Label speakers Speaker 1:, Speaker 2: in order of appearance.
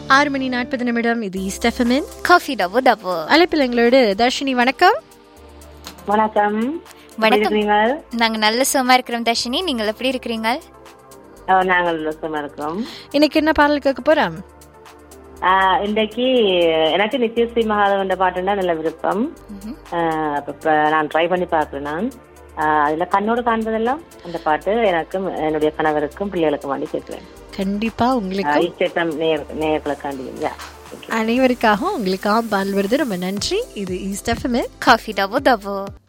Speaker 1: ஆறு மணி நாற்பது நிமிடம் இது ஈஸ்டெஃபமின்
Speaker 2: காஃபி டபு டபு
Speaker 1: அழைப்பில் எங்களோடு தர்ஷினி வணக்கம்
Speaker 3: வணக்கம்
Speaker 2: வணக்கம்.
Speaker 3: எப்படி இருக்கீங்க?
Speaker 2: நாங்க நல்ல சுகமா இருக்கிறோம் தர்ஷினி நீங்கள் எப்படி இருக்கிறீங்க
Speaker 3: ஓ, நாங்கள் சும்மா இருக்கோம்
Speaker 1: இன்னைக்கு என்ன பாடல் கேட்க போறோம்
Speaker 3: ஆஹ், இன்றைக்கு எனக்கு நித்யஸ்ரீ மகாதவன் பாட்டுன்னா நல்ல விருப்பம் ஆஹ், அப்ப இப்ப நான் ட்ரை பண்ணி பார்க்கிறேன் நான் ஆஹ், அதுல கண்ணோடு காண்பதெல்லாம் அந்த பாட்டு எனக்கும் என்னுடைய கணவருக்கும் பிள்ளைகளுக்கும் வேண்டி கேட்கிறேன்
Speaker 1: கண்டிப்பா உங்களுக்கு
Speaker 3: இச்சேட்டம் நேர் நேர்களுக்காண்டி யா
Speaker 1: அனைவருக்காகவும் உங்களுக்காக பாடல் வருது ரொம்ப நன்றி இது ஈஸ்டெஃபமின்
Speaker 2: காஃபி டபு டபு